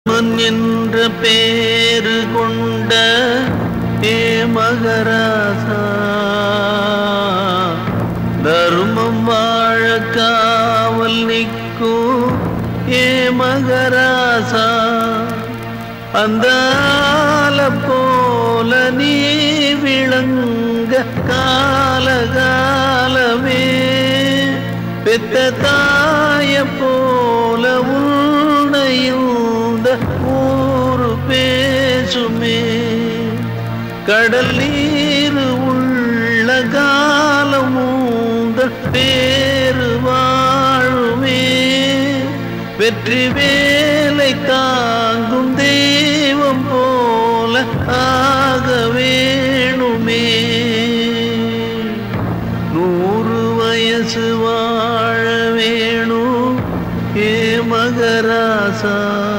மன் என்ற பேரு கொண்ட ஏ மகராசா தர்மம் வாழ காவல் நிற்கும் ஏ மகராசா அந்த ஆல போல நீ விளங்க காலகாலமே பெத்த தாய போல உன்னையுந்த ஊரு பேசுமே கடல் நீர் உள்ள காலமூந்த பேரு வாழுமே வெற்றி வேலை தாங்கும் தெய்வம் போல ஆக வேணுமே நூறு வயசு வாழ வேணும் ஏ மகராசா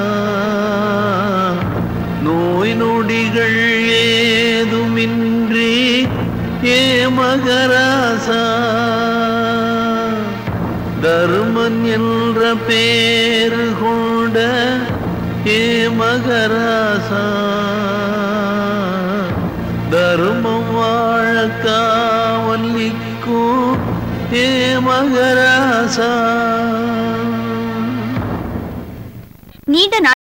நோய் நொடிகள் ஏதுமின்றி ஏ மகராசா தர்மன் என்ற பேரு கொண்ட ஏ மகராசா தர்மம் வாழ காவல் நிற்கும் ஏ மகராசா நீண்ட